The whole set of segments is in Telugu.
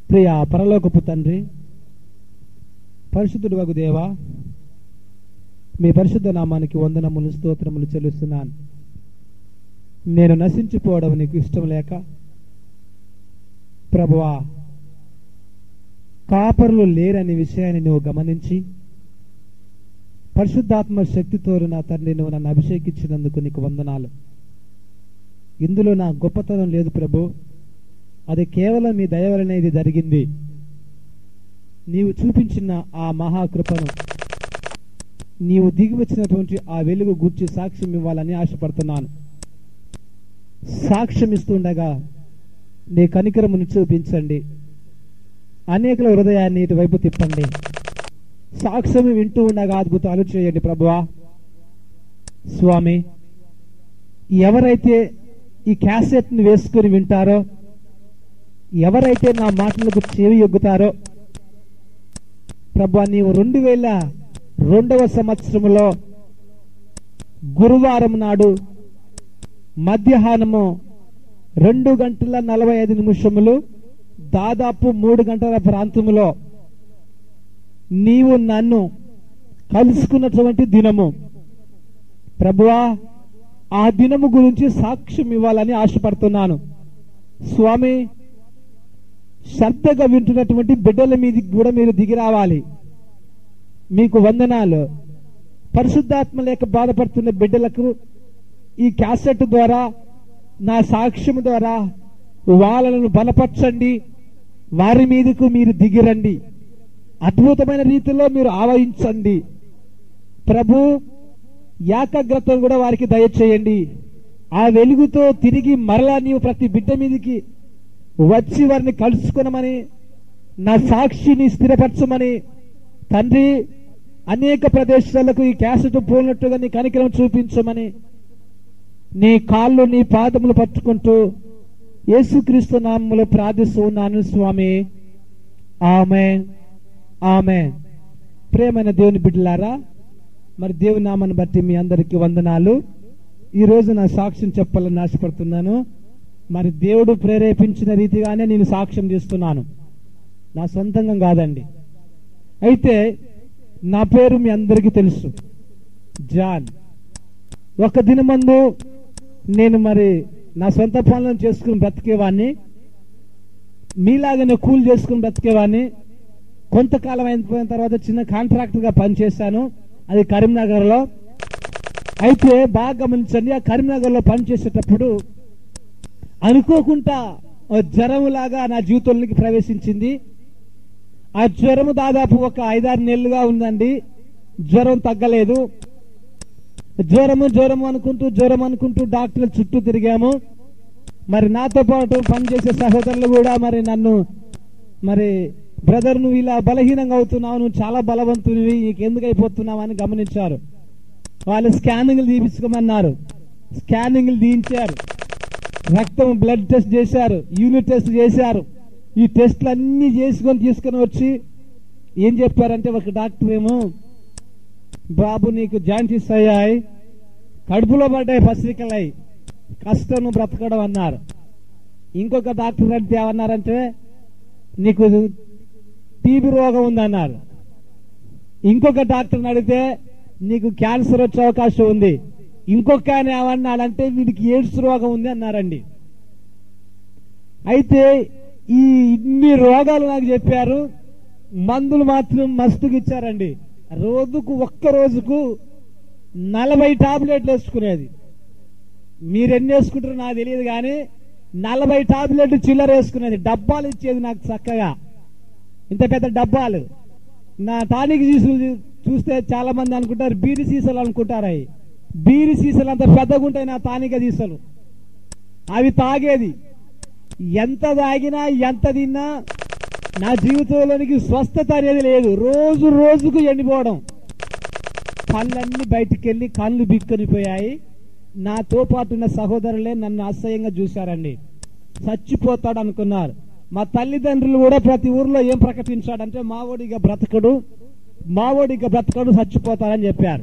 ప్రియ పరలోకపు తండ్రి పరిశుద్ధుడు వగు దేవా మీ పరిశుద్ధ నామానికి వందనములు స్తోత్రములు చెల్లిస్తున్నాను నేను నశించిపోవడం నీకు ఇష్టం లేక ప్రభువా కాపరులు లేరనే విషయాన్ని నువ్వు గమనించి పరిశుద్ధాత్మ శక్తితో నా తండ్రి నువ్వు నన్ను అభిషేకించినందుకు నీకు వందనాలు ఇందులో నా గొప్పతనం లేదు ప్రభు అది కేవలం మీ దయ వలన ఇది జరిగింది నీవు చూపించిన ఆ మహాకృపను నీవు దిగి వచ్చినటువంటి ఆ వెలుగు గుర్చి సాక్ష్యం ఇవ్వాలని ఆశపడుతున్నాను సాక్ష్యం ఇస్తుండగా నీ కనికరమును చూపించండి అనేకుల హృదయాన్ని ఇటువైపు తిప్పండి సాక్ష్యం వింటూ ఉండగా అద్భుతాలు చేయండి ప్రభువా స్వామి ఎవరైతే ఈ క్యాసెట్ ని వేసుకుని వింటారో ఎవరైతే నా మాటలకు చెవి యొగ్గుతారో ప్రభా నీవు రెండు వేల రెండవ సంవత్సరంలో గురువారం నాడు మధ్యాహ్నము రెండు గంటల నలభై ఐదు నిమిషములు దాదాపు మూడు గంటల ప్రాంతములో నీవు నన్ను కలుసుకున్నటువంటి దినము ప్రభువా ఆ దినము గురించి సాక్ష్యం ఇవ్వాలని ఆశపడుతున్నాను స్వామి శ్రద్ధగా వింటున్నటువంటి బిడ్డల మీదకి కూడా మీరు దిగి రావాలి మీకు వందనాలు పరిశుద్ధాత్మ లేక బాధపడుతున్న బిడ్డలకు ఈ క్యాసెట్ ద్వారా నా సాక్ష్యం ద్వారా వాళ్ళను బలపరచండి వారి మీదకు మీరు దిగిరండి అద్భుతమైన రీతిలో మీరు ఆవహించండి ప్రభు ఏకాగ్రతను కూడా వారికి దయచేయండి ఆ వెలుగుతో తిరిగి మరలా నీవు ప్రతి బిడ్డ మీదకి వచ్చి వారిని కలుసుకునమని నా సాక్షిని స్థిరపరచమని తండ్రి అనేక ప్రదేశాలకు ఈ క్యాసెట్ పోలినట్టుగా నీ కనికరం చూపించమని నీ కాళ్ళు నీ పాదములు పట్టుకుంటూ యేసుక్రీస్తు నామములో ప్రార్థిస్తూ ఉన్నాను స్వామి ఆమె ఆమె ప్రేమైన దేవుని బిడ్డలారా మరి దేవుని నామాన్ని బట్టి మీ అందరికి వందనాలు ఈ రోజు నా సాక్ష్యం చెప్పాలని ఆశపడుతున్నాను మరి దేవుడు ప్రేరేపించిన రీతిగానే నేను సాక్ష్యం చేస్తున్నాను నా సొంతంగా కాదండి అయితే నా పేరు మీ అందరికీ తెలుసు జాన్ ఒక దినమందు నేను మరి నా సొంత పనులను చేసుకుని బ్రతికేవాడిని మీలాగానే కూల్ చేసుకుని బ్రతికేవాడిని కొంతకాలం అయిపోయిన తర్వాత చిన్న కాంట్రాక్టర్ గా పనిచేశాను అది కరీంనగర్ లో అయితే బాగా గమనించండి ఆ కరీంనగర్ లో పనిచేసేటప్పుడు అనుకోకుండా జ్వరం లాగా నా జీవితంలోకి ప్రవేశించింది ఆ జ్వరం దాదాపు ఒక ఐదారు నెలలుగా ఉందండి జ్వరం తగ్గలేదు జ్వరము జ్వరం అనుకుంటూ జ్వరం అనుకుంటూ డాక్టర్ల చుట్టూ తిరిగాము మరి నాతో పాటు పనిచేసే సహోదరులు కూడా మరి నన్ను మరి బ్రదర్ నువ్వు ఇలా బలహీనంగా అవుతున్నావు నువ్వు చాలా బలవంతునివి నీకెందుకు అయిపోతున్నావు అని గమనించారు వాళ్ళు స్కానింగ్లు తీపించుకోమన్నారు స్కానింగ్లు తీయించారు రక్తం బ్లడ్ టెస్ట్ చేశారు యూనిట్ టెస్ట్ చేశారు ఈ టెస్ట్లు అన్ని చేసుకొని తీసుకొని వచ్చి ఏం చెప్పారంటే ఒక డాక్టర్ ఏమో బాబు నీకు జాయింటీస్ అయ్యాయి కడుపులో పడ్డాయి పసిరికలై కష్టం నువ్వు బ్రతకడం అన్నారు ఇంకొక డాక్టర్ అంటే ఏమన్నారంటే నీకు టీబీ రోగం ఉందన్నారు ఇంకొక డాక్టర్ని అడిగితే నీకు క్యాన్సర్ వచ్చే అవకాశం ఉంది ఇంకొక ఆయన ఏమన్నాడంటే వీడికి ఎయిడ్స్ రోగం ఉంది అన్నారండి అయితే ఈ ఇన్ని రోగాలు నాకు చెప్పారు మందులు మాత్రం మస్తుగా ఇచ్చారండి రోజుకు ఒక్క రోజుకు నలభై టాబ్లెట్లు వేసుకునేది మీరు ఎన్ని వేసుకుంటారో నాకు తెలియదు కానీ నలభై టాబ్లెట్లు చిల్లర వేసుకునేది డబ్బాలు ఇచ్చేది నాకు చక్కగా ఇంత పెద్ద డబ్బాలు నా టానిక్ సీసాలు చూస్తే చాలా మంది అనుకుంటారు బీరి సీసాలు అనుకుంటారు అవి బీరి సీసాలు అంత పెద్దగా ఉంటాయి నా తానిక సీసాలు అవి తాగేది ఎంత తాగినా ఎంత తిన్నా నా జీవితంలోనికి స్వస్థత అనేది లేదు రోజు రోజుకు ఎండిపోవడం కళ్ళన్నీ బయటికి వెళ్ళి కళ్ళు బిక్కనిపోయాయి నాతో పాటు ఉన్న సహోదరులే నన్ను అసహ్యంగా చూశారండి చచ్చిపోతాడు అనుకున్నారు మా తల్లిదండ్రులు కూడా ప్రతి ఊర్లో ఏం ప్రకటించాడంటే మావోడిగా బ్రతకడు మావోడిగా బ్రతకడు చచ్చిపోతాడని చెప్పారు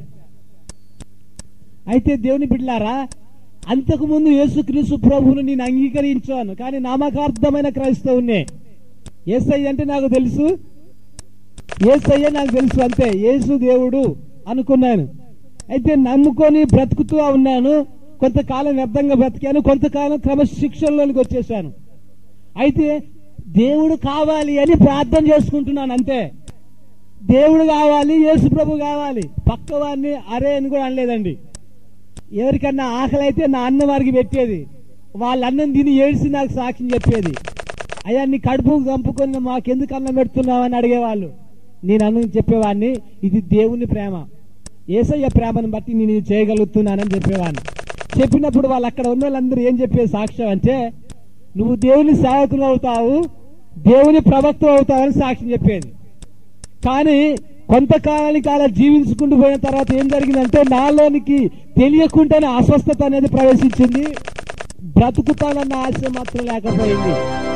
అయితే దేవుని బిడ్లారా అంతకు ముందు యేసుక్రీస్తు ప్రభువును నేను అంగీకరించాను కానీ నామకార్థమైన క్రైస్తవునే ఏసై అంటే నాకు తెలుసు ఏసయ్య నాకు తెలుసు అంతే యేసు దేవుడు అనుకున్నాను అయితే నమ్ముకొని బ్రతుకుతూ ఉన్నాను కొంతకాలం వ్యర్థంగా బ్రతికాను కొంతకాలం క్రమశిక్షణలోనికి వచ్చేసాను అయితే దేవుడు కావాలి అని ప్రార్థన చేసుకుంటున్నాను అంతే దేవుడు కావాలి యేసు ప్రభు కావాలి పక్కవాడిని అరే అని కూడా అనలేదండి ఎవరికన్నా ఆకలి అయితే నా అన్న వారికి పెట్టేది వాళ్ళ అన్నం తిని ఏడిసి నాకు సాక్ష్యం చెప్పేది అయ్యా నీ కడుపు చంపుకొని మాకెందుకు అన్నం పెడుతున్నావు అని అడిగేవాళ్ళు నేను అన్నం చెప్పేవాడిని ఇది దేవుని ప్రేమ ఏసయ్య ప్రేమను బట్టి నేను ఇది చేయగలుగుతున్నానని చెప్పేవాడిని చెప్పినప్పుడు వాళ్ళు అక్కడ ఉన్న వాళ్ళందరూ ఏం చెప్పే సాక్ష్యం అంటే నువ్వు దేవుని సేవకులు అవుతావు దేవుని ప్రవక్త అవుతావని సాక్ష్యం చెప్పేది కానీ కొంతకాలానికి అలా జీవించుకుంటూ పోయిన తర్వాత ఏం జరిగిందంటే నాలోనికి తెలియకుండానే అస్వస్థత అనేది ప్రవేశించింది బ్రతుకుతానన్న ఆశ మాత్రం లేకపోయింది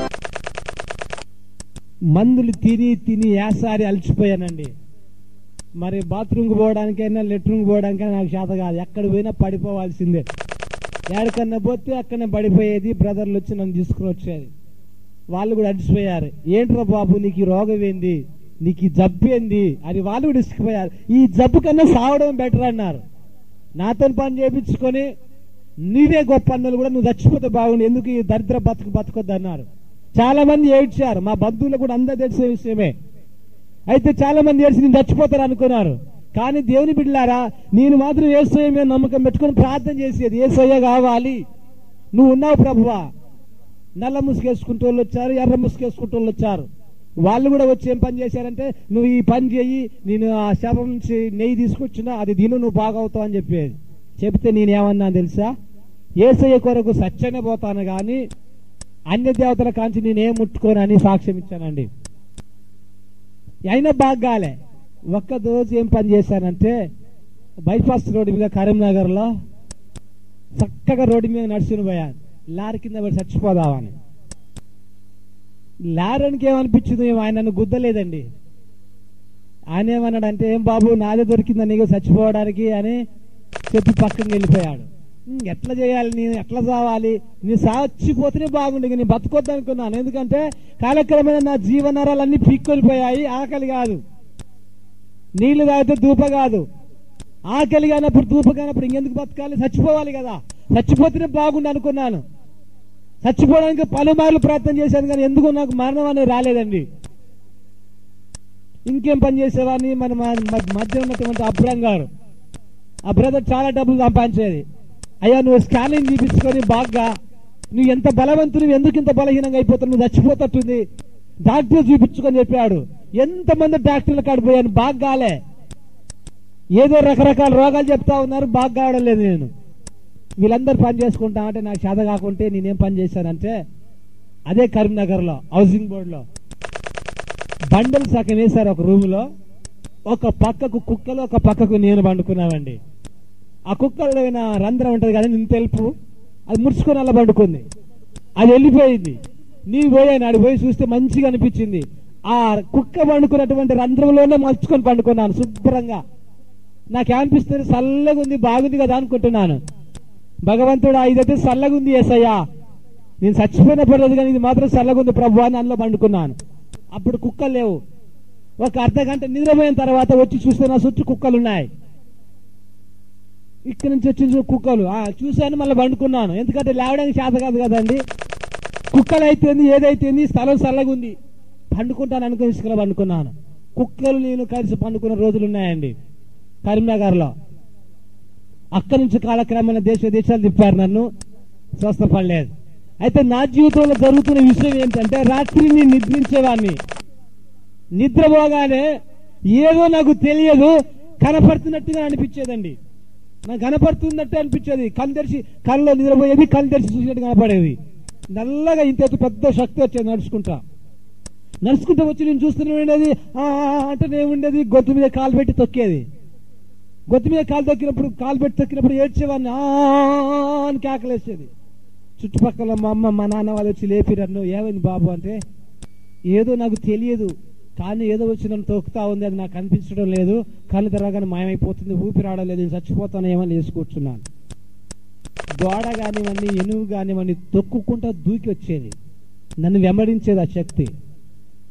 మందులు తిని తిని ఏసారి అలసిపోయానండి మరి బాత్రూమ్కి పోవడానికైనా లెట్రూమ్కి పోవడానికైనా నాకు చేత కాదు ఎక్కడ పోయినా పడిపోవాల్సిందే ఎక్కడికన్నా పోతే అక్కడనే పడిపోయేది బ్రదర్లు వచ్చి నన్ను తీసుకుని వచ్చేది వాళ్ళు కూడా అడిచిపోయారు ఏంట్రా బాబు నీకు ఈ రోగం ఏంది నీకు ఈ జబ్బు ఏంది అని వాళ్ళు కూడా ఇసుకుపోయారు ఈ జబ్బు కన్నా సావడం బెటర్ అన్నారు నాతో పని చేయించుకొని నీవే గొప్ప అన్నలు కూడా నువ్వు చచ్చిపోతే బాగుండు ఎందుకు ఈ దరిద్ర బతుకు బతకొద్దు అన్నారు చాలా మంది ఏడ్చారు మా బంధువులు కూడా అందరూ తెలిసే విషయమే అయితే చాలా మంది ఏడ్చి నేను చచ్చిపోతారు అనుకున్నారు కానీ దేవుని బిడ్డలారా నేను మాత్రం ఏసయ్య మీద నమ్మకం పెట్టుకొని ప్రార్థన చేసేది ఏసయ్య కావాలి నువ్వు ఉన్నావు ప్రభువా నల్ల ముసుగేసుకుంటూ వాళ్ళు వచ్చారు ఎర్ర ముసుగేసుకుంటూ వాళ్ళు వచ్చారు వాళ్ళు కూడా వచ్చి ఏం పని చేశారంటే నువ్వు ఈ పని చేయి నేను ఆ శవం నుంచి నెయ్యి తీసుకొచ్చినా అది తిను నువ్వు బాగవుతావు అని చెప్పేది చెప్తే నేనేమన్నా తెలుసా ఏసయ్య కొరకు సత్యనే పోతాను గాని అన్య దేవతల కాంచి నేనేం ముట్టుకోను అని సాక్ష్యం ఇచ్చానండి అయినా బాగాలే ఒక్క రోజు ఏం పని చేశానంటే బైపాస్ రోడ్డు మీద కరీంనగర్లో చక్కగా రోడ్డు మీద నడుచుని పోయాను లారీ కింద పడి చచ్చిపోదామని లారీకి ఏమనిపించింది ఏమో ఆయన నన్ను గుద్దలేదండి ఆయన ఏమన్నాడంటే ఏం బాబు నాదే దొరికిందా నీకు చచ్చిపోవడానికి అని చెప్పి పక్కన వెళ్ళిపోయాడు "ఉమ్, ఎట్లా చేయాలి నేను ఎట్లా చావాలి నేను చచ్చిపోతేనే బాగుండే ఇక నేను బతుకొద్దు అనుకున్నాను ఎందుకంటే కాలక్రమేణా నా జీవనరాలన్నీ పీక్కొలిపోయాయి ఆకలి కాదు నీళ్లు తాగితే దూప కాదు ఆకలి కానప్పుడు దూప కానప్పుడు ఇంకెందుకు బతకాలి చచ్చిపోవాలి కదా చచ్చిపోతేనే బాగుండు అనుకున్నాను చచ్చిపోవడానికి పలుమార్లు ప్రయత్నం చేశాను కానీ ఎందుకు నాకు మరణం అనేది రాలేదండి ఇంకేం పని చేసేవాడిని మన మ- మ- మధ్య ఉన్నటువంటి అబ్రం గారు ఆ బ్రదర్ చాలా డబ్బులు సంపాదించేది అయ్యా నువ్వు స్కానింగ్ తీపించుకొని బాగా నువ్వు ఎంత బలవంతుడు ఎందుకు ఇంత బలహీనంగా అయిపోతావు నువ్వు చచ్చిపోతట్టుంది డాక్టర్ చూపించుకొని చెప్పాడు ఎంతమంది డాక్టర్ల కాడిపోయాను బాగా కాలే ఏదో రకరకాల రోగాలు చెప్తా ఉన్నారు బాగా కావడం లేదు నేను వీళ్ళందరూ పని చేసుకుంటా అంటే నాకు చేత కాకుంటే నేనేం పని చేశానంటే అదే కరీంనగర్లో హౌసింగ్ బోర్డులో బండలు సగం వేశారు ఒక రూమ్ లో ఒక పక్కకు కుక్కలు ఒక పక్కకు నేను పండుకున్నామండి ఆ కుక్కలో నా రంధ్రం ఉంటది కదా నేను తెలుపు అది ముడుచుకొని అలా పండుకుంది అది వెళ్ళిపోయింది నీ పోయాను ఆడి పోయి చూస్తే మంచిగా అనిపించింది ఆ కుక్క పండుకున్నటువంటి రంధ్రంలోనే మలుచుకొని పండుకున్నాను శుభ్రంగా నాకేమనిపిస్తుంది చల్లగా ఉంది బాగుంది కదా అనుకుంటున్నాను భగవంతుడు ఇదైతే చల్లగా ఉంది ఏసయ్యా నేను చచ్చిపోయిన పర్లేదు కానీ ఇది మాత్రం చల్లగా ఉంది ప్రభు అని అందులో పండుకున్నాను అప్పుడు కుక్కలు లేవు ఒక అర్ధ గంట నిద్రపోయిన తర్వాత వచ్చి చూస్తే నా చుట్టూ కుక్కలు ఉన్నాయి ఇక్కడి నుంచి వచ్చి చూ- కుక్కలు ఆ చూశాను మళ్ళీ పండుకున్నాను ఎందుకంటే లేవడానికి చేత కాదు కదండి కుక్కలు అయితేంది ఏదైతేంది స్థలం చల్లగా ఉంది పండుకుంటాను అనుకుని ఇసుకలో పండుకున్నాను కుక్కలు నేను కలిసి పండుకున్న రోజులు ఉన్నాయండి కరీంనగర్లో అక్కడి నుంచి కాలక్రమేణా దేశ దేశాలు తిప్పారు నన్ను స్వస్థపడలేదు అయితే నా జీవితంలో జరుగుతున్న విషయం ఏంటంటే రాత్రి నేను నిద్రించేవాడిని నిద్రపోగానే ఏదో నాకు తెలియదు కనపడుతున్నట్టుగా అనిపించేదండి నాకు కనపడుతున్నట్టు అనిపించేది కళ్ళు తెరిచి కళ్ళలో నిద్రపోయేది కళ్ళు తెరిచి చూసినట్టు కనపడేది నల్లగా ఇంత ఎత్తు పెద్ద శక్తి వచ్చేది నడుచుకుంటా నడుచుకుంటూ వచ్చి నేను చూస్తూనే ఉండేది "ఆ, ఆ, ఆ" అంటే నేను ఉండేది గొంతు మీద కాలు పెట్టి తొక్కేది గొంతు మీద కాలు తొక్కినప్పుడు కాలు పెట్టి తొక్కినప్పుడు ఏడ్చేవాడిని "ఆ" అని కేకలేసేది చుట్టుపక్కల మా అమ్మ మా నాన్న వాళ్ళు వచ్చి లేపి నన్ను ఏమైంది బాబు అంటే ఏదో నాకు తెలియదు కానీ ఏదో వచ్చి నన్ను తొక్కుతా ఉంది అది నాకు అనిపించడం లేదు కళ్ళు తెరవగానే మాయమైపోతుంది ఊపిరి ఆడలేదు నేను చచ్చిపోతాను ఏమని వేసి కూర్చున్నాను గోడ కానివ్వండి ఎనుగు కానివ్వండి తొక్కుకుంటా దూకి వచ్చేది నన్ను వెంబడించేది ఆ శక్తి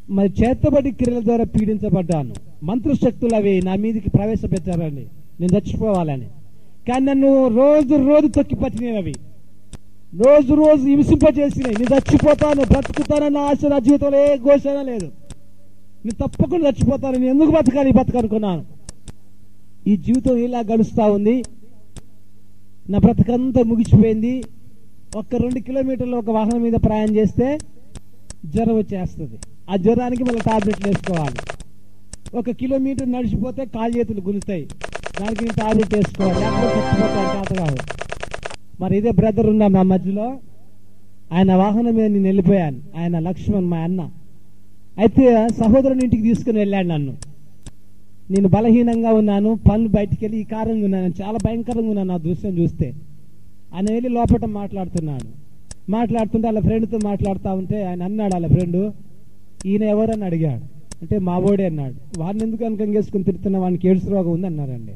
మరి చేతబడి క్రియల ద్వారా పీడించబడ్డాను మంత్రశక్తులు అవి నా మీదకి ప్రవేశపెట్టారండి నేను చచ్చిపోవాలని కానీ నన్ను రోజు రోజు తొక్కి పట్టినవి అవి రోజు రోజు హింసింపజేసినాయి నేను చచ్చిపోతాను బ్రతుకుతానన్న ఆశ నా జీవితంలో ఏ ఘోషణ లేదు నేను తప్పకుండా చచ్చిపోతాను నేను ఎందుకు బతకాలి బతకనుకున్నాను ఈ జీవితం ఇలా గడుస్తా ఉంది నా బ్రతకంతా ముగిసిపోయింది ఒక్క రెండు కిలోమీటర్లు ఒక వాహనం మీద ప్రయాణం చేస్తే జ్వరం వచ్చేస్తుంది ఆ జ్వరానికి మళ్ళీ టాబ్లెట్లు వేసుకోవాలి ఒక కిలోమీటర్ నడిచిపోతే కాలు చేతులు గులుస్తాయి దానికి నేను టాబ్లెట్ వేసుకోవాలి లేకపోతే చచ్చిపోతాను చేత కాదు మరి ఇదే బ్రదర్ ఉన్నాం నా మధ్యలో ఆయన వాహనం మీద నేను వెళ్ళిపోయాను ఆయన లక్ష్మణ్ మా అన్న అయితే సహోదరుని ఇంటికి తీసుకుని వెళ్ళాడు నన్ను నేను బలహీనంగా ఉన్నాను పనులు బయటికి వెళ్ళి ఈ కారంగా ఉన్నాను చాలా భయంకరంగా ఉన్నాను ఆ దృశ్యం చూస్తే ఆయన వెళ్ళి లోపల మాట్లాడుతున్నాడు మాట్లాడుతుంటే వాళ్ళ ఫ్రెండ్తో మాట్లాడుతూ ఉంటే ఆయన అన్నాడు వాళ్ళ ఫ్రెండ్ ఈయన ఎవరని అడిగాడు అంటే మా ఓడే అన్నాడు వాడిని ఎందుకు వెనకం చేసుకుని తిరుగుతున్నా వానికి ఎయిడ్స్ రోగం ఉంది అన్నారండి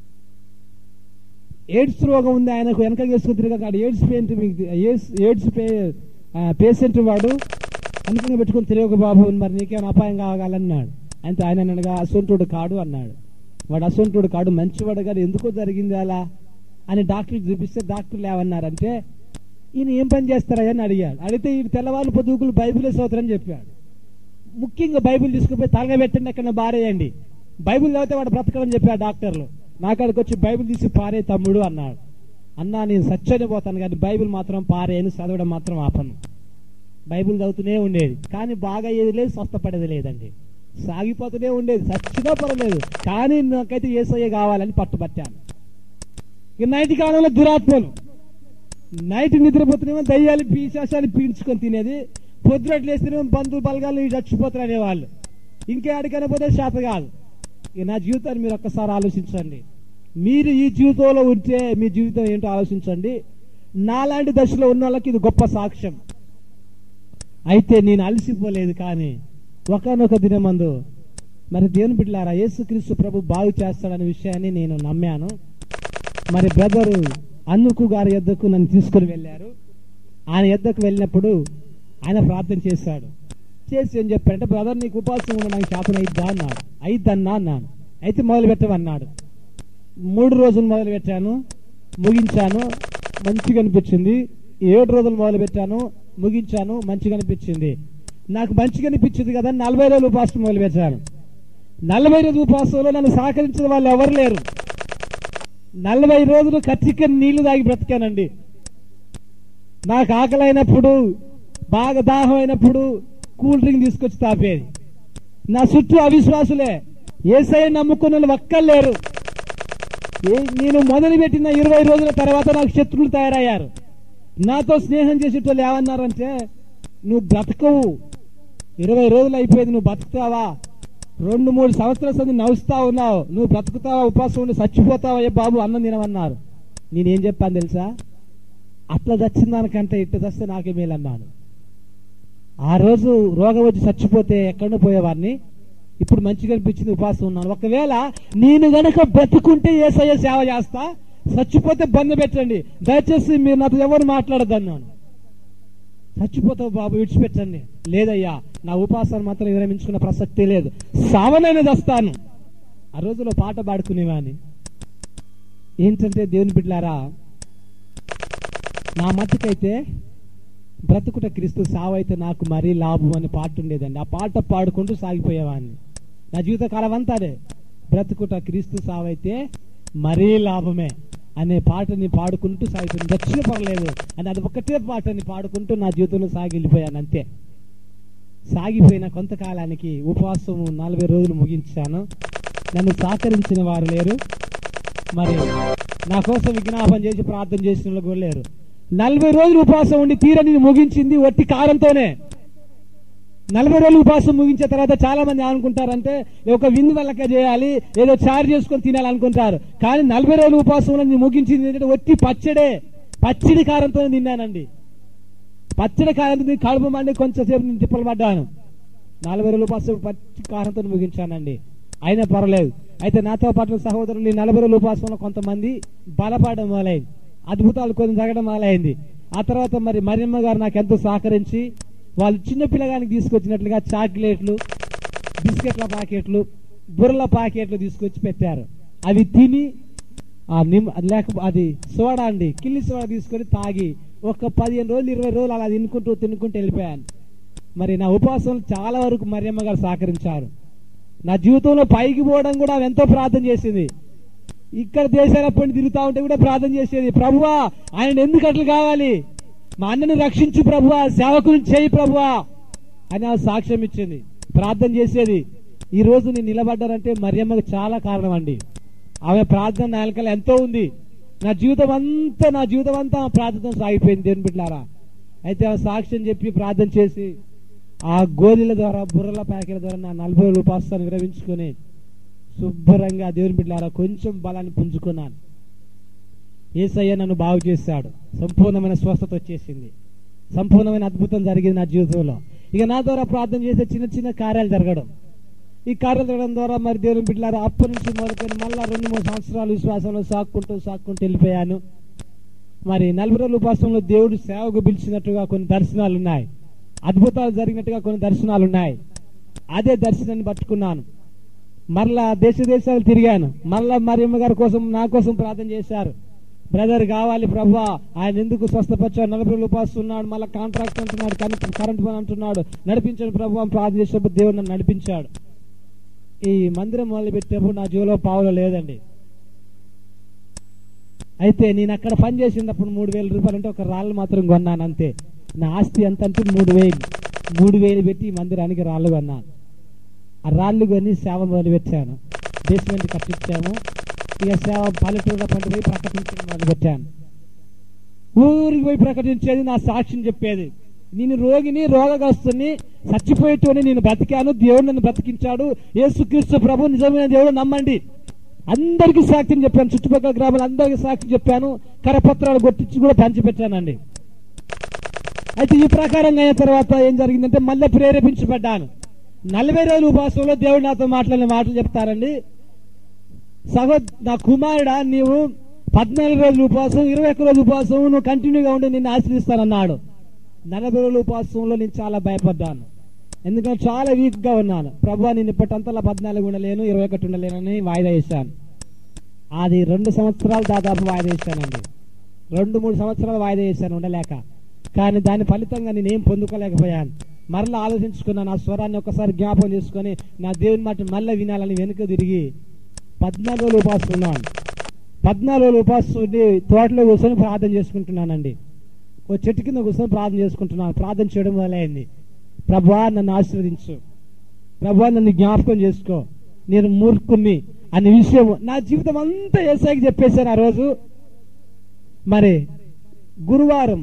ఎయిడ్స్ రోగం ఉంది ఆయనకు వెనక చేసుకుని తిరగక ఎయిడ్స్ పేషెంట్ మీకు ఎయిడ్స్ ఎయిడ్స్ పే పేషెంట్ వాడు అనుకుని పెట్టుకుని తిరగక బాబు మరి నీకేమైనా అపాయం కావాలన్నాడు అంటే ఆయన అనగా అసొంటుడు కాడు అన్నాడు వాడు అసొంటుడు కాడు మంచివాడు గారు ఎందుకో జరిగింది అలా అని డాక్టర్కి చూపిస్తే డాక్టర్లు ఏమన్నారంటే ఈయన ఏం పని చేస్తారా అని అడిగాడు అడిగితే ఈ తెల్లవారు పొద్దుకులు బైబిల్ చదువుతారని చెప్పాడు ముఖ్యంగా బైబిల్ తీసుకుపోయి తలగబెట్టండి ఎక్కడ బారేయండి బైబిల్ చదివితే వాడు బ్రతకడని చెప్పాడు డాక్టర్లు నాకాడికి వచ్చి బైబిల్ తీసి పారే తమ్ముడు అన్నాడు అన్నా నేను సచ్చని పోతాను కానీ బైబిల్ మాత్రం పారేయను చదవడం మాత్రం ఆపను బైబిల్ చదువుతూనే ఉండేది కానీ బాగా అయ్యేది లేదు స్వస్థపడేది లేదండి సాగిపోతూనే ఉండేది సచ్చినా పర్వాలేదు కానీ నాకైతే ఏసయ్య కావాలని పట్టుబట్టాను ఇక నైట్ కాలంలో దురాత్మలు నైట్ నిద్రపోతేనేమో దయ్యాలు పీశాసాలు పీల్చుకొని తినేది పొద్దునట్లు వేస్తేనేమో బంధువు బలగాలు చచ్చిపోతారు అనేవాళ్ళు ఇంకే అడిగైనా పోతే శాత కాదు ఇక నా జీవితాన్ని మీరు ఒక్కసారి ఆలోచించండి మీరు ఈ జీవితంలో ఉంటే మీ జీవితం ఏంటో ఆలోచించండి నాలాంటి దశలో ఉన్న వాళ్ళకి ఇది గొప్ప సాక్ష్యం అయితే నేను అలసిపోలేదు కానీ ఒకనొక దినమందు మరి దేవుని బిడ్డలారా యేసుక్రీస్తు ప్రభు బాగు చేస్తాడనే విషయాన్ని నేను నమ్మాను మరి బ్రదరు అన్నుకు గారి యొద్దకు నన్ను తీసుకుని వెళ్ళారు ఆయన యొద్దకు వెళ్ళినప్పుడు ఆయన ప్రార్థన చేశాడు చేసి ఏం చెప్పారంటే బ్రదర్ నీకు ఉపాసం ఉండడానికి శాతం అయిద్దా అన్నాడు అయిద్దన్నా అన్నాను అయితే మొదలు పెట్టమన్నాడు మూడు రోజులు మొదలు పెట్టాను ముగించాను మంచిగా అనిపించింది ఏడు రోజులు మొదలు పెట్టాను ముగించాను మంచిగా అనిపించింది నాకు మంచిగా అనిపించింది కదా నలభై రోజులు ఉపాసం మొదలు పెట్టాను నలభై రోజుల ఉపాసంలో నన్ను సహకరించిన వాళ్ళు ఎవరు లేరు నలభై రోజులు కచ్చిక నీళ్లు తాగి బ్రతికానండి నాకు ఆకలి అయినప్పుడు బాగా దాహం అయినప్పుడు కూల్ డ్రింక్ తీసుకొచ్చి తాపేది నా చుట్టూ అవిశ్వాసులే ఏసై నమ్ముకున్న వాళ్ళు ఒక్కలేరు ఏ- నేను మొదలు పెట్టిన ఇరవై రోజుల తర్వాత నాకు శత్రువులు తయారయ్యారు నాతో స్నేహం చేసేటోళ్ళు ఏమన్నారంటే నువ్వు బ్రతకవు ఇరవై రోజులు అయిపోయింది నువ్వు బతుకుతావా రెండు మూడు సంవత్సరాల సంది నవ్వుస్తా ఉన్నావు నువ్వు బ్రతుకుతావా ఉపాసం ఉండి చచ్చిపోతావా ఏ బాబు అన్నం తినమన్నారు నేనేం చెప్పాను తెలుసా అట్లా చచ్చిన దానికంటే ఇట్లా చస్తే నాకే మేలు అన్నాను ఆ రోజు రోగం వచ్చి చచ్చిపోతే ఎక్కడో పోయేవాడిని ఇప్పుడు మంచిగా అనిపించింది ఉపాసం ఉన్నాను ఒకవేళ నేను గనక బ్రతుకుంటే ఏసయ్య సేవ చేస్తా చచ్చిపోతే బంద్ పెట్టండి దయచేసి మీరు నాతో ఎవరు మాట్లాడద్దు అన్నాను చచ్చిపోతావు బాబు విడిచిపెట్టండి లేదయ్యా నా ఉపాసాన్ని మాత్రం విరమించుకున్న ప్రసక్తి లేదు సావనైనా వస్తాను ఆ రోజులో పాట పాడుకునేవాని ఏంటంటే దేవుని బిడ్డలారా నా మట్టుకైతే బ్రతుకుట క్రీస్తు సావైతే నాకు మరీ లాభం అనే పాట ఉండేదండి ఆ పాట పాడుకుంటూ సాగిపోయేవాడిని నా జీవిత కాలం అంతా అదే బ్రతుకుట క్రీస్తు సావైతే మరీ లాభమే అనే పాటని పాడుకుంటూ సాగుతుంది దక్షిణ పర్లేదు అని అది ఒకటే పాటని పాడుకుంటూ నా జీవితంలో సాగి వెళ్ళిపోయాను అంతే సాగిపోయిన కొంతకాలానికి ఉపవాసం నలభై రోజులు ముగించాను నన్ను సహకరించిన వారు లేరు మరి నా కోసం విజ్ఞాపన చేసి ప్రార్థన చేసిన వాళ్ళు కూడా లేరు నలభై రోజులు ఉపవాసం ఉండి తీరని ముగించింది వట్టి కారంతోనే నలభై రోజులు ఉపవాసం ముగించిన తర్వాత చాలా మంది అనుకుంటారంటే ఒక విందు వల్లకే చేయాలి ఏదో చారు చేసుకొని తినాలి అనుకుంటారు కానీ నలభై రోజులు ఉపవాసం నేను ముగించింది ఏంటంటే వట్టి పచ్చడే పచ్చిడి కారంతో తిన్నానండి పచ్చడి కారంతో తిని కడుపు మండి కొంచెంసేపు నేను తిప్పలు పడ్డాను నలభై రోజులు ఉపవాసం పచ్చి కారంతో ముగించానండి అయినా పర్వాలేదు అయితే నాతో పాటు సహోదరులు ఈ నలభై రోజుల ఉపవాసంలో కొంతమంది బలపడడం మొదలైంది అద్భుతాలు కొన్ని జరగడం మొదలైంది ఆ తర్వాత మరి మరియమ్మ గారు నాకు ఎంతో సహకరించి వాళ్ళు చిన్న పిల్లగానికి తీసుకొచ్చినట్లుగా చాక్లెట్లు బిస్కెట్ల ప్యాకెట్లు బుర్రల ప్యాకెట్లు తీసుకొచ్చి పెట్టారు అవి తిని ఆ నిమ్ లేక అది సోడా అండి కిల్లి సోడా తీసుకొని తాగి ఒక పదిహేను రోజులు ఇరవై రోజులు అలా తినుకుంటూ తినుకుంటూ వెళ్ళిపోయాను మరి నా ఉపవాసం చాలా వరకు మరియమ్మ గారు సహకరించారు నా జీవితంలో పైకి పోవడం కూడా ఆమె ఎంతో ప్రార్థన చేసింది ఇక్కడ దేశాల పని తిరుగుతా ఉంటే కూడా ప్రార్థన చేసేది ప్రభువా ఆయన ఎందుకు అట్లా కావాలి మా అన్నని రక్షించు ప్రభువా సేవకుని చేయి ప్రభువా అని ఆ సాక్ష్యం ఇచ్చింది ప్రార్థన చేసేది ఈ రోజు నేను నిలబడ్డానంటే మరియమ్మకు చాలా కారణం అండి ఆమె ప్రార్థన నా వెనకాల ఎంతో ఉంది నా జీవితం అంతా నా జీవితం అంతా ఆమె ప్రార్థన సాగిపోయింది దేవుని బిడ్డారా అయితే ఆ సాక్ష్యం చెప్పి ప్రార్థన చేసి ఆ గోధుల ద్వారా బుర్రల ప్యాకెట్ల ద్వారా నా నలభై రూపాయలు విరమించుకొని శుభ్రంగా దేవుని బిడ్డారా కొంచెం బలాన్ని పుంజుకున్నాను ఏసయ్య నన్ను బాగు చేశాడు సంపూర్ణమైన స్వస్థత వచ్చేసింది సంపూర్ణమైన అద్భుతం జరిగింది నా జీవితంలో ఇక నా ద్వారా ప్రార్థన చేసే చిన్న చిన్న కార్యాలు జరగడం ఈ కార్యాలు జరగడం ద్వారా మరి దేవుని బిడ్డలారా అప్పటి నుంచి మొదలుకొని మళ్ళా రెండు మూడు సంవత్సరాలు విశ్వాసంలో సాక్కుంటూ సాక్కుంటూ వెళ్ళిపోయాను మరి నలభై రోజుల ఉపాసంలో దేవుడు సేవకు పిలిచినట్టుగా కొన్ని దర్శనాలు ఉన్నాయి అద్భుతాలు జరిగినట్టుగా కొన్ని దర్శనాలు ఉన్నాయి అదే దర్శనాన్ని పట్టుకున్నాను మరలా దేశ దేశాలు తిరిగాను మరలా మరియమ్మ గారి కోసం నా కోసం ప్రార్థన చేశారు బ్రదర్ కావాలి ప్రభా ఆయన ఎందుకు స్వస్థపరిచాడు నలభై రోజులు ఉపాస్తున్నాడు మళ్ళీ కాంట్రాక్ట్ అంటున్నాడు కరెంట్ కరెంట్ పని అంటున్నాడు నడిపించండి ప్రభు అని ప్రార్థన చేసినప్పుడు దేవుడు నన్ను నడిపించాడు ఈ మందిరం మొదలు పెట్టినప్పుడు నా జీవలో పావులో లేదండి అయితే నేను అక్కడ పని చేసినప్పుడు మూడు వేల రూపాయలు అంటే ఒక రాళ్ళు మాత్రం కొన్నాను అంతే నా ఆస్తి ఎంత అంటే మూడు వేలు మూడు వేలు పెట్టి ఈ మందిరానికి రాళ్ళు కొన్నాను ఆ రాళ్ళు కొని సేవ మొదలు పెట్టాను బేస్మెంట్ కట్టించాము ఇక సేవ పల్లెటూరులో పంట పోయి ప్రకటించడం మొదలు పెట్టాను ఊరికి పోయి ప్రకటించేది నా సాక్ష్యం చెప్పేది నేను రోగిని రోగగ్రస్తుని చచ్చిపోయేటోని నేను బ్రతికాను దేవుడు నన్ను బ్రతికించాడు యేసుక్రీస్తు ప్రభు నిజమైన దేవుడు నమ్మండి అందరికీ సాక్ష్యం చెప్పాను చుట్టుపక్కల గ్రామాలు అందరికీ సాక్ష్యం చెప్పాను కరపత్రాలు కొట్టించి కూడా పంచిపెట్టానండి అయితే ఈ ప్రకారంగా అయిన తర్వాత ఏం జరిగిందంటే మళ్ళీ ప్రేరేపించబడ్డాను నలభై రోజుల ఉపవాసంలో దేవుడు నాతో మాట్లాడిన మాటలు చెప్తారండి సహో నా కుమారుడా నీవు పద్నాలుగు రోజులు ఉపవాసం ఇరవై ఒక్క రోజు ఉపవాసం నువ్వు కంటిన్యూగా ఉండి నిన్ను ఆశ్రయిస్తానన్నాడు నలభై రోజుల ఉపవాసంలో నేను చాలా భయపడ్డాను ఎందుకంటే చాలా వీక్ గా ఉన్నాను ప్రభు నేను ఇప్పటింతలా పద్నాలుగు ఉండలేను ఇరవై ఒకటి ఉండలేనని వాయిదా వేశాను అది రెండు సంవత్సరాలు దాదాపు వాయిదా వేశానండి రెండు మూడు సంవత్సరాలు వాయిదా వేశాను ఉండలేక కానీ దాని ఫలితంగా నేనేం పొందుకోలేకపోయాను మరలా ఆలోచించుకున్నాను ఆ స్వరాన్ని ఒకసారి జ్ఞాపకం చేసుకొని నా దేవుని మాట మళ్ళీ వినాలని వెనుక తిరిగి పద్నాలుగు రోజులు ఉపాసం ఉన్నాను పద్నాలుగు రోజులు ఉపాసం ఉండి తోటలో కూర్చొని ప్రార్థన చేసుకుంటున్నానండి ఓ చెట్టు కింద కూర్చొని ప్రార్థన చేసుకుంటున్నాను ప్రార్థన చేయడం మొదలైంది ప్రభా నన్ను ఆశీర్వదించు ప్రభా నన్ను జ్ఞాపకం చేసుకో నేను మూర్ఖుణ్ణి అనే విషయం నా జీవితం అంతా ఏసాయికి చెప్పేశాను ఆ రోజు మరి గురువారం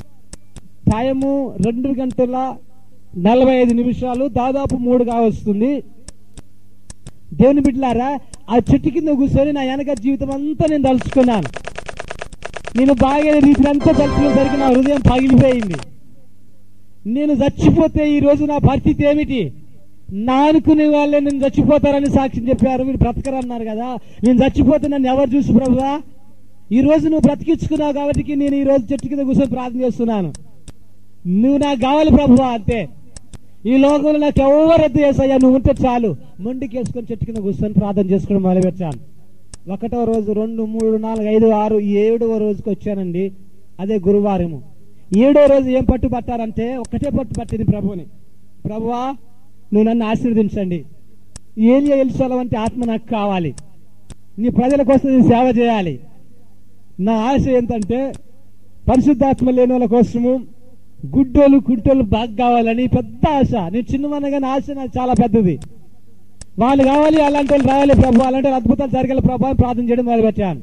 టైము రెండు గంటల నలభై ఐదు నిమిషాలు దాదాపు మూడుగా వస్తుంది దేవుని బిడ్డలారా ఆ చెట్టు కింద కూర్చొని నా వెనక జీవితం అంతా నేను తలుచుకున్నాను నేను బాగా రీతిని అంతా తలుచుకునేసరికి నా హృదయం పగిలిపోయింది నేను చచ్చిపోతే ఈ రోజు నా పరిస్థితి ఏమిటి నా అనుకునే వాళ్ళే నేను చచ్చిపోతారని సాక్ష్యం చెప్పారు మీరు బ్రతకరన్నారు కదా నేను చచ్చిపోతే నన్ను ఎవరు చూసి ప్రభువా ఈ రోజు నువ్వు బ్రతికించుకున్నావు కాబట్టి నేను ఈ రోజు చెట్టు కింద కూర్చొని ప్రార్థన చేస్తున్నాను నువ్వు నాకు కావాలి ప్రభువా అంతే ఈ లోకంలో నాకు ఎవరొద్దు చేసయ్యా నువ్వు ఉంటే చాలు మొండికి వేసుకొని చెట్టు కింద కూర్చొని ప్రార్థన చేసుకోవడం మొదలుపెట్టాను ఒకటో రోజు రెండు మూడు నాలుగు ఐదు ఆరు ఏడవ రోజుకి వచ్చానండి అదే గురువారము ఏడో రోజు ఏం పట్టు పట్టారంటే ఒక్కటే పట్టు పట్టింది ప్రభుని ప్రభువా నువ్వు నన్ను ఆశీర్వదించండి ఏలియా ఎలిసలం అంటే ఆత్మ నాకు కావాలి నీ ప్రజల కోసం నేను సేవ చేయాలి నా ఆశ ఏంటంటే పరిశుద్ధాత్మ లేని వాళ్ళ కోసము గుడ్డోలు కుంటోలు బాగా కావాలని పెద్ద ఆశ నేను చిన్నమనగానే ఆశ నాకు చాలా పెద్దది వాళ్ళు కావాలి అలాంటి వాళ్ళు రావాలి ప్రభు అలాంటి వాళ్ళు అద్భుతాలు జరగాలి ప్రభు అని ప్రార్థన చేయడం మొదలుపెట్టాను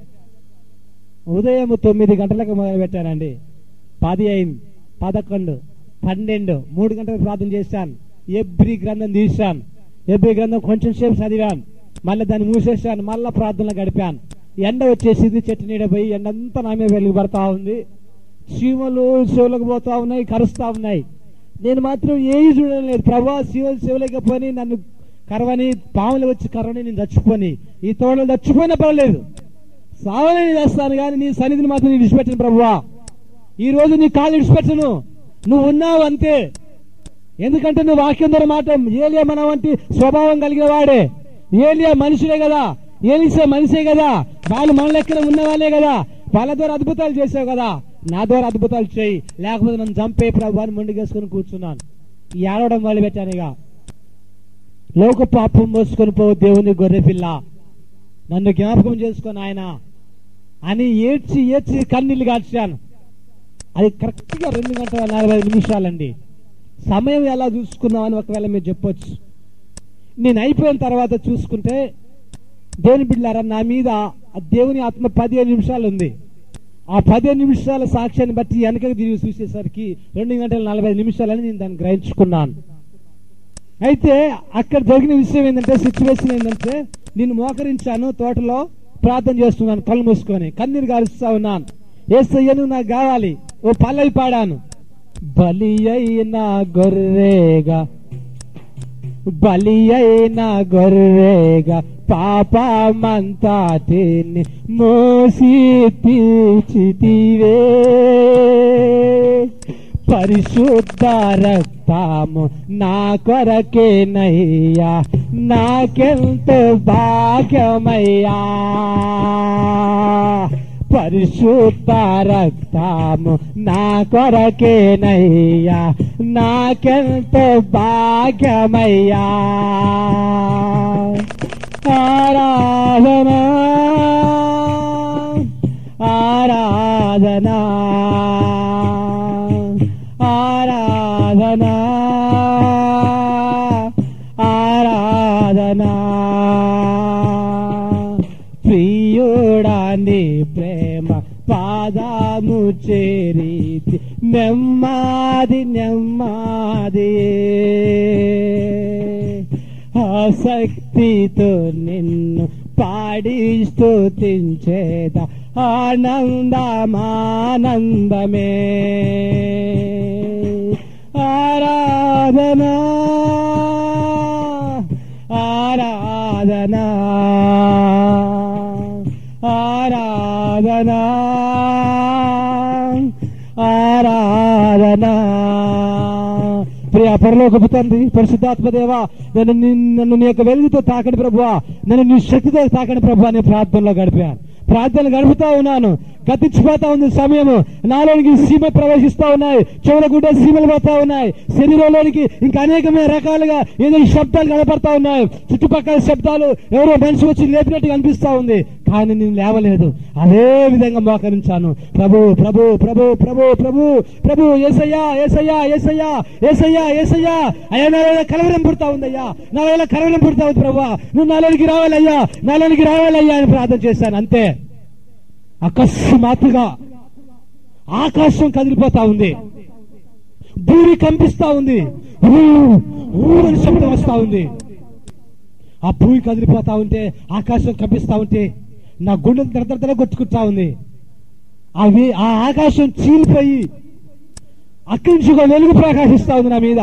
ఉదయం తొమ్మిది గంటలకు మొదలు పెట్టానండి పది అయింది పదకొండు పన్నెండు మూడు గంటలకు ప్రార్థన చేశాను ఎబ్రి గ్రంథం తీశాను ఎబ్రి గ్రంథం కొంచెం సేపు చదివాను మళ్ళీ దాన్ని మూసేశాను మళ్ళీ ప్రార్థనలు గడిపాను ఎండ వచ్చేసింది చెట్టు నీడ పోయి ఎండ అంతా నా మీద వెలుగు పడతా ఉంది చీమలు చెవులకు పోతా ఉన్నాయి కరుస్తా ఉన్నాయి నేను మాత్రం ఏది చూడడం లేదు ప్రభా శివులు చెవులేకపోయి నన్ను కరవని పాములు వచ్చి కరవని నేను చచ్చిపోని ఈ తోడలు చచ్చిపోయినా పర్వాలేదు సావని చేస్తాను కానీ నీ సన్నిధిని మాత్రం నేను విడిచిపెట్టను ప్రభువా ఈ రోజు నీ కాళ్ళు విడిచిపెట్టను నువ్వు ఉన్నావు అంతే ఎందుకంటే నువ్వు వాక్యం ద్వారా మాట ఏలియా మన వంటి స్వభావం కలిగిన వాడే ఏలియా మనుషులే కదా ఏలిసే మనిషే కదా వాళ్ళు మన లెక్కన ఉన్న వాళ్ళే కదా వాళ్ళ ద్వారా అద్భుతాలు చేసావు కదా నా ద్వారా అద్భుతాలు చేయి లేకపోతే నన్ను చంపే ప్రభావాన్ని మొండిగేసుకుని కూర్చున్నాను ఈ ఆడవడం మొదలు పెట్టానుగా లోక పాపం మోసుకొని పోవు దేవుని గొర్రె పిల్ల నన్ను జ్ఞాపకం చేసుకొని ఆయన అని ఏడ్చి ఏడ్చి కన్నీళ్ళు కాల్చాను అది కరెక్ట్ గా రెండు గంటల నలభై ఐదు నిమిషాలండి సమయం ఎలా చూసుకుందామని ఒకవేళ మీరు చెప్పొచ్చు నేను అయిపోయిన తర్వాత చూసుకుంటే దేవుని బిడ్డారా నా మీద ఆ దేవుని ఆత్మ పదిహేను నిమిషాలు ఉంది ఆ పదిహేను నిమిషాల సాక్ష్యాన్ని బట్టి వెనకకి తిరిగి చూసేసరికి రెండు గంటల నలభై ఐదు నిమిషాలని నేను దాన్ని గ్రహించుకున్నాను అయితే అక్కడ జరిగిన విషయం ఏంటంటే సిచ్యువేషన్ ఏంటంటే నేను మోకరించాను తోటలో ప్రార్థన చేస్తున్నాను కళ్ళు మూసుకొని కన్నీరు గారుస్తా ఉన్నాను ఏసయ్యను నాకు కావాలి ఓ పల్లవి పాడాను బలి అయిన గొర్రెగా బలి అయిన గొర్రెగా పాపమంతా తిని మోసి తీర్చితివే పరిశుద్ధ రక్తము నా కొరకేనయ్యా నాకెంతో భాగ్యమయ్యా పరిశుద్ధ రక్తము నా కొరకేనయ్యా నాకెంతో భాగ్యమయ్యా ఆరాధనా ఆరాధనా ఆరాధనా ఆరాధనా ప్రియుడాని ప్రేమ పాదాము చేరీతి నెమ్మది నెమ్మది ఆసక్తితో నిన్ను పాడి స్తుతించేద ఆనందమానందమే ఆరాధనా ఆరాధనా ఆరాధనా ఆరాధనా ప్రియ పరలోకపు తండ్రి పరిశుద్ధాత్మ దేవా నన్ను నీ- నన్ను నీ యొక్క వెలుగుతో తాకండి ప్రభువా నన్ను నీ శక్తితో తాకండి ప్రభు అనే ప్రార్థనలో గడిపాను ప్రార్థన గడుపుతా ఉన్నాను గతించిపోతా ఉంది సమయము నాలోనికి సీమ ప్రవేశిస్తా ఉన్నాయి చెవుల గుడ్డ సీమలు పోతా ఉన్నాయి శరీరంలోనికి ఇంకా అనేకమైన రకాలుగా ఏదో ఈ శబ్దాలు కనపడతా ఉన్నాయి చుట్టుపక్కల శబ్దాలు ఎవరో మనిషి వచ్చి లేపినట్టుగా అనిపిస్తా ఉంది కానీ నేను లేవలేదు అదే విధంగా మోకరించాను ప్రభు ప్రభు ప్రభు ప్రభు ప్రభు ప్రభు ఏసయ్యా ఏసయ్యా ఏసయ్యా ఏసయ్యా ఏసయ్యా అయ్యా నా వేళ కలవరం పుడతా ఉందయ్యా నా వేళ కలవరం పుడతా ఉంది ప్రభు నువ్వు నాలోనికి రావాలయ్యా నాలోనికి రావాలయ్యా అని ప్రార్థన చేశాను అంతే అకస్మాత్తుగా ఆకాశం కదిలిపోతా ఉంది భూమి కంపిస్తా ఉంది ఊ, ఊరని శబ్దం వస్తా ఉంది ఆ భూమి కదిలిపోతా ఉంటే ఆకాశం కంపిస్తా ఉంటే నా గుండె దరదర కొట్టుకుంటా ఉంది అవి ఆ ఆకాశం చీలిపోయి అక్కడి నుంచి ఒక వెలుగు ప్రకాశిస్తా ఉంది నా మీద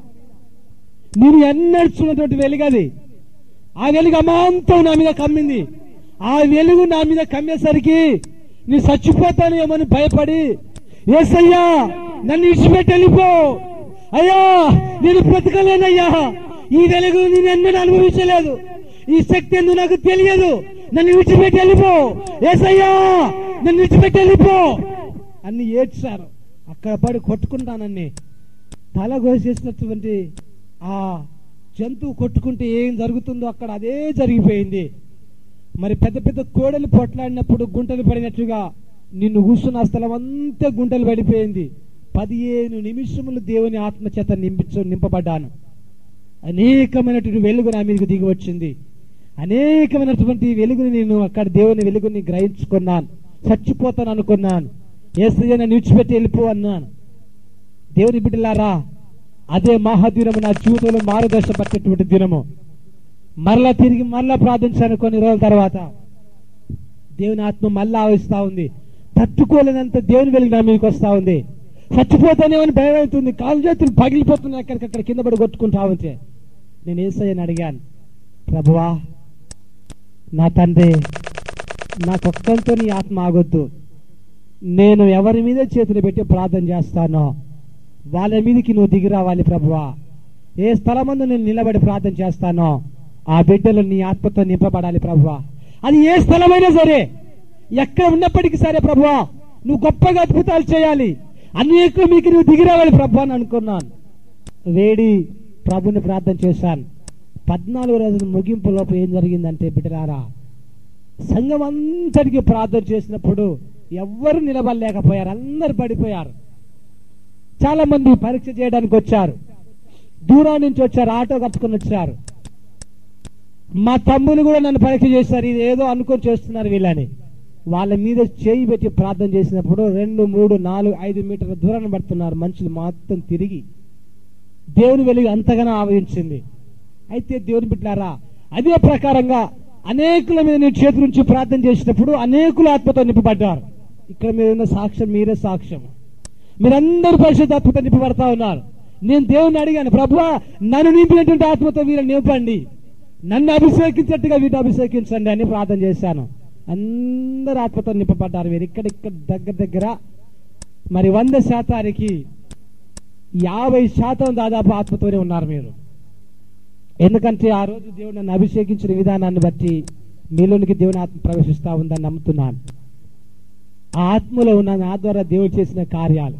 నేను ఎన్నడుచున్నటువంటి వెలుగు అది ఆ వెలుగు అమాంతం నా మీద కమ్మింది ఆ వెలుగు నా మీద కమ్మేసరికి నీ చచ్చిపోతానేమని భయపడి ఏసయ్యా నన్ను ఇచ్చిపెట్టి వెళ్ళిపో అయ్యా నేను బ్రతకలేనయ్యా ఈ వెలుగు నేను ఎన్నడూ అనుభవించలేదు ఈ శక్తి ఎందుకు నాకు తెలియదు నన్ను విడిచిపెట్టి వెళ్ళిపో ఏసయ్యా నన్ను విడిచిపెట్టి వెళ్ళిపో అన్ని ఏడ్చారు అక్కడ పడి కొట్టుకుంటానన్ని తల కోసేసినటువంటి ఆ జంతువు కొట్టుకుంటే ఏం జరుగుతుందో అక్కడ అదే జరిగిపోయింది మరి పెద్ద పెద్ద కోడలు పొట్లాడినప్పుడు గుంటలు పడినట్లుగా నిన్ను కూర్చున్న స్థలం అంతా గుంటలు పడిపోయింది పదిహేను నిమిషములు దేవుని ఆత్మ చేత నింపించ నింపబడ్డాను అనేకమైనటువంటి వెలుగు నా మీదకి దిగి వచ్చింది అనేకమైనటువంటి వెలుగుని నేను అక్కడ దేవుని వెలుగుని గ్రహించుకున్నాను చచ్చిపోతాను అనుకున్నాను ఏసయ్య నన్ను విడిచిపెట్టి వెళ్ళిపో అన్నాను దేవుని బిడ్డలారా అదే మహాదినము నా జీవితంలో మారుదర్శ పట్టేటువంటి దినము మరలా తిరిగి మరలా ప్రార్థించాను కొన్ని రోజుల తర్వాత దేవుని ఆత్మ మళ్ళా ఆవిస్తా ఉంది తట్టుకోలేనంత దేవుని వెలుగు నా మీదకి వస్తా ఉంది చచ్చిపోతానేమని భయం అవుతుంది కాలు చేతులు పగిలిపోతున్నాయి అక్కడికక్కడ కింద పడి కొట్టుకుంటా ఉంటే నేను ఏసయ్యని అడిగాను ప్రభువా నా తండ్రి నాకొక్కంతో నీ ఆత్మ ఆగొద్దు నేను ఎవరి మీద చేతులు పెట్టి ప్రార్థన చేస్తానో వాళ్ళ మీదకి నువ్వు దిగి రావాలి ప్రభువా ఏ స్థలమందు నేను నిలబడి ప్రార్థన చేస్తానో ఆ బిడ్డలు నీ ఆత్మతో నింపబడాలి ప్రభువా అది ఏ స్థలమైనా సరే ఎక్కడ ఉన్నప్పటికీ సరే ప్రభువా నువ్వు గొప్పగా అద్భుతాలు చేయాలి అనేకులు మీకు నువ్వు దిగిరావాలి ప్రభు అని అనుకున్నాను వేడి ప్రభుని ప్రార్థన చేశాను పద్నాలుగు రోజుల ముగింపు లోపు ఏం జరిగిందంటే బిడ్డలారా సంఘం అంతటికి ప్రార్థన చేసినప్పుడు ఎవ్వరు నిలబడలేకపోయారు అందరు పడిపోయారు చాలా మంది పరీక్ష చేయడానికి వచ్చారు దూరం నుంచి వచ్చారు ఆటో కట్టుకుని వచ్చారు మా తమ్ముని కూడా నన్ను పరీక్ష చేశారు ఇది ఏదో అనుకొని చేస్తున్నారు వీళ్ళని వాళ్ళ మీద చేయి పెట్టి ప్రార్థన చేసినప్పుడు రెండు మూడు నాలుగు ఐదు మీటర్ల దూరాన్ని పడుతున్నారు మనుషులు మొత్తం తిరిగి దేవుని వెలుగు అంతగానో ఆవరించింది అయితే దేవుని బిడ్డారా అదే ప్రకారంగా అనేకుల మీద నేను చేతి నుంచి ప్రార్థన చేసినప్పుడు అనేకులు ఆత్మతో నింపబడ్డారు ఇక్కడ మీరున్న సాక్ష్యం మీరే సాక్ష్యం మీరందరూ పరిశుద్ధాత్మతో నింపబడతా ఉన్నారు నేను దేవుని అడిగాను ప్రభువా నన్ను నింపినటువంటి ఆత్మతో వీరు నింపండి నన్ను అభిషేకించట్టుగా వీటిని అభిషేకించండి అని ప్రార్థన చేశాను అందరు ఆత్మతో నింపబడ్డారు మీరు ఇక్కడ ఇక్కడ దగ్గర దగ్గర మరి వంద శాతానికి యాభై శాతం దాదాపు ఆత్మతోనే ఉన్నారు మీరు ఎందుకంటే ఆ రోజు దేవుడు నన్ను అభిషేకించిన విధానాన్ని బట్టి మీలోనికి దేవుని ఆత్మ ప్రవేశిస్తా ఉందని నమ్ముతున్నాను ఆ ఆత్మలో ఉన్న నా ద్వారా దేవుడు చేసిన కార్యాలు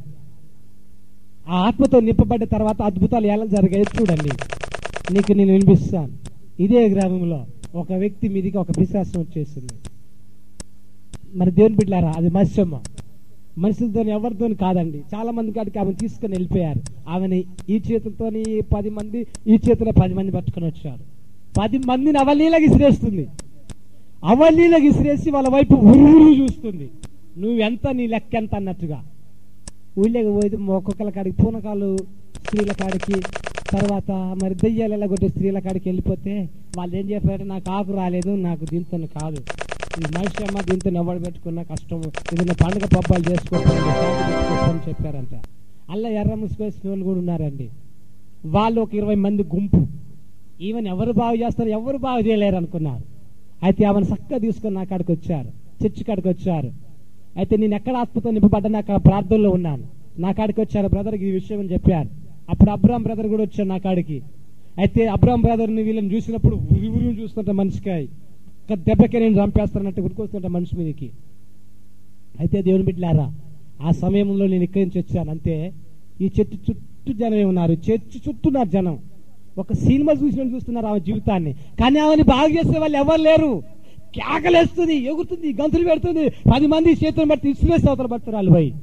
ఆ ఆత్మతో నింపబడ్డ తర్వాత అద్భుతాలు ఎలా జరిగాయో చూడండి నీకు నేను వినిపిస్తాను ఇదే గ్రామంలో ఒక వ్యక్తి మీదికి ఒక విశ్వాసం వచ్చేసింది మరి దేవుని బిడ్డారా అది మత్స్యమ్మ మనుషులతో ఎవరితో కాదండి చాలా మంది కాడికి ఆమెను తీసుకొని వెళ్ళిపోయారు ఆమెని ఈ చేతులతోని పది మంది ఈ చేతిలో పది మంది పట్టుకొని వచ్చారు పది మందిని అవలీలకి విసిరేస్తుంది అవలీలకి విసిరేసి వాళ్ళ వైపు ఉరువురు చూస్తుంది నువ్వు ఎంత నీ లెక్క ఎంత అన్నట్టుగా ఊళ్ళోకి పోయి ఒక్కొక్కల కాడికి పూనకాలు స్త్రీల కాడికి తర్వాత మరి దెయ్యాలు ఎలాగొట్టే స్త్రీల కాడికి వెళ్ళిపోతే వాళ్ళు ఏం చెప్పారంటే నాకు ఆకు రాలేదు నాకు దీంతో కాదు ఈ మనిషి అమ్మ దీంతో ఎవడు పెట్టుకున్న కష్టం ఏదైనా పండుగ పబ్బాలు చేసుకోవడం చెప్పారంట అలా ఎర్ర ముసుకేసిన వాళ్ళు కూడా ఉన్నారండి వాళ్ళు ఒక ఇరవై మంది గుంపు ఈవెన్ ఎవరు బాగు చేస్తారు ఎవరు బాగు చేయలేరు అనుకున్నారు అయితే ఆమెను చక్కగా తీసుకొని నా కాడికి వచ్చారు చర్చి కాడికి వచ్చారు అయితే నేను ఎక్కడ ఆత్మతో నింపబడ్డాను అక్కడ ప్రార్థనలో ఉన్నాను నా కాడికి వచ్చారు బ్రదర్కి ఈ విషయం అని చెప్పారు అప్పుడు అబ్రామ్ బ్రదర్ కూడా వచ్చాడు నా కాడికి అయితే అబ్రామ్ బ్రదర్ని వీళ్ళని చూసినప్పుడు ఉరి ఉరి చూస్తుంటే మనిషికి ఒక దెబ్బకే నేను చంపేస్తానట్టు గురికొస్తుంటా మనిషి మీదకి అయితే దేవుని బిడ్డలారా ఆ సమయంలో నేను ఇక్కడి నుంచి వచ్చాను అంతే ఈ చెట్టు చుట్టూ జనమే ఉన్నారు చర్చి చుట్టూ ఉన్నారు జనం ఒక సినిమా చూసినట్టు చూస్తున్నారు ఆమె జీవితాన్ని కానీ ఆమెని బాగు చేసే వాళ్ళు ఎవరు లేరు కేకలేస్తుంది ఎగురుతుంది గంతులు పెడుతుంది పది మంది చేతులు బట్టి ఇసులేసి అవతల పడతారు వాళ్ళు పోయి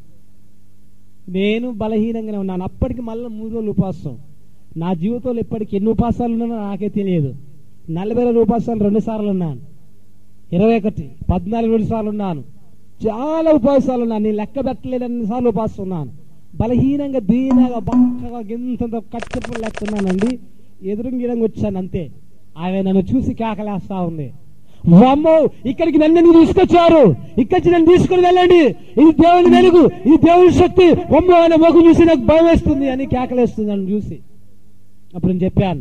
నేను బలహీనంగానే ఉన్నాను అప్పటికి మళ్ళీ మూడు రోజులు ఉపవాసం నా జీవితంలో ఇప్పటికి ఎన్ని ఉపవాసాలు ఉన్నానో నాకే తెలియదు నలభై రెండు ఉపవాసాలు రెండు సార్లు ఉన్నాను ఇరవై ఒకటి పద్నాలుగు రెండు సార్లు ఉన్నాను చాలా ఉపవాసాలు ఉన్నాను నేను లెక్క పెట్టలేదు అన్ని సార్లు ఉపవాసం ఉన్నాను బలహీనంగా దీనగా బక్కగా గింతంత కట్టెప్పుడు లెక్క ఉన్నానండి ఎదురుంగిరంగా వచ్చాను అంతే ఆమె నన్ను చూసి కేకలేస్తా ఉంది వామ్మో ఇక్కడికి నన్ను ఎందుకు తీసుకొచ్చారు ఇక్కడికి నన్ను తీసుకుని వెళ్ళండి ఇది దేవుని వెలుగు ఇది దేవుని శక్తి వమ్మో అనే మొగ్గు చూసి నాకు భయం వేస్తుంది అని కేకలేస్తుంది నన్ను చూసి అప్పుడు నేను చెప్పాను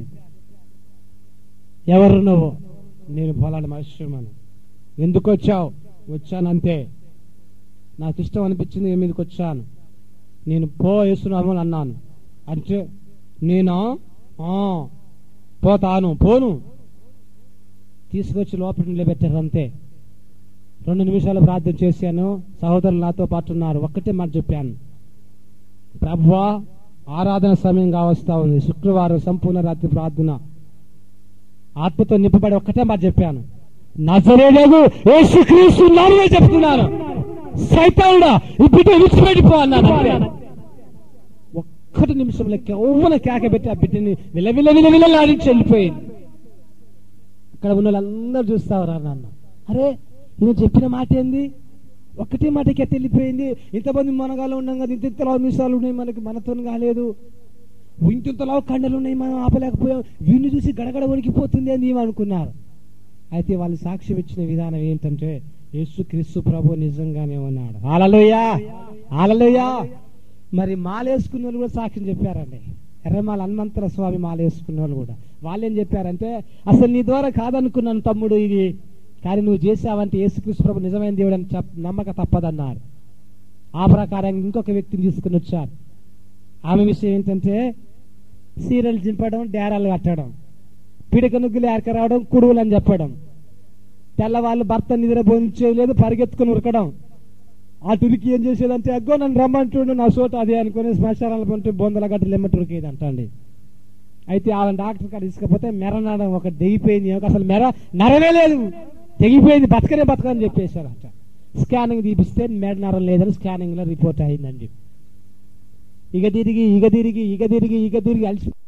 ఎవరు నువ్వు నేను పొలాన్ని మహేశ్వరమని ఎందుకు వచ్చావు వచ్చాను అంతే నాకు ఇష్టం అనిపించింది ఈ మీదకి వచ్చాను నేను పో వేస్తున్నాము అని అన్నాను అంటే నేనా ఆ, పోతాను పోను తీసుకొచ్చి లోపల నిలబెట్టారు అంతే రెండు నిమిషాలు ప్రార్థన చేశాను సహోదరులు నాతో పాటు ఉన్నారు ఒక్కటే మాట చెప్పాను ప్రభువా ఆరాధన సమయం కావస్తా ఉంది శుక్రవారం సంపూర్ణ రాత్రి ప్రార్థన ఆత్మతో నింపబడి ఒక్కటే మాట చెప్పాను నజరేలేదు యేసు క్రీస్తు నామమే చెప్తున్నాను సైతానుడా ఈ బిడ్డ విడిచిపెట్టిపో అన్నాను అంతే. ఒక్కటి నిమిషంలో కేవలం కేక పెట్టి ఆ బిడ్డని విల విల విల విలలాడించి వెళ్ళిపోయింది అక్కడ ఉన్న వాళ్ళందరూ చూస్తావరా నాన్న అరే నేను చెప్పిన మాట ఏంది ఒక్కటే మాటకి ఎత్తి వెళ్ళిపోయింది ఇంతమంది మనగాలో ఉన్నాం కదా ఇంత ఇంతలో నిమిషాలు ఉన్నాయి మనకి మనతో కాలేదు ఇంతింతలో కండలు ఉన్నాయి మనం ఆపలేకపోయాం వీడిని చూసి గడగడ వణికిపోతుంది అని మేము అనుకున్నారు అయితే వాళ్ళు సాక్ష్యం ఇచ్చిన విధానం ఏంటంటే యేసు క్రీస్తు ప్రభు నిజంగానే ఉన్నాడు ఆలలోయా ఆలలోయా మరి మాలేసుకున్న వాళ్ళు కూడా సాక్ష్యం చెప్పారండి ఎర్రమాల హనుమంతర స్వామి మాలేసుకున్న వాళ్ళు కూడా వాళ్ళు ఏం చెప్పారంటే అసలు నీ ద్వారా కాదనుకున్నాను తమ్ముడు ఇది కానీ నువ్వు చేసావంటే యేసుక్రీస్తు ప్రభు నిజమైన దేవుడు అని చెప్ప నమ్మక తప్పదన్నారు ఆ ప్రకారంగా ఇంకొక వ్యక్తిని తీసుకుని వచ్చారు ఆమె విషయం ఏంటంటే సీరియల్ చింపడం డేరాలు కట్టడం పిడక నుగ్గులు ఏరకరావడం కుడువులు అని చెప్పడం తెల్లవాళ్ళు భర్త నిద్ర భోంచేయలేదు పరిగెత్తుకుని ఉరకడం ఆ టురికి ఏం చేసేదంటే అగ్గో నన్ను రమ్మంటుండు నా చోట అదే అనుకుని శ్మశానాలు పంటే బొందల గట్టలు ఎమ్మటి ఉరికేది అంటండి అయితే ఆ డాక్టర్ కాడ తీసుకపోతే మెరనడం ఒక తెగిపోయింది ఏమో అసలు మెర నరమే లేదు తెగిపోయింది బతకనే బతకని చెప్పేశారు అంట స్కానింగ్ తీపిస్తే మెడ నరం లేదని స్కానింగ్ లో రిపోర్ట్ అయిందండి ఇక తిరిగి ఇక తిరిగి ఇక తిరిగి ఇక తిరిగి అలసి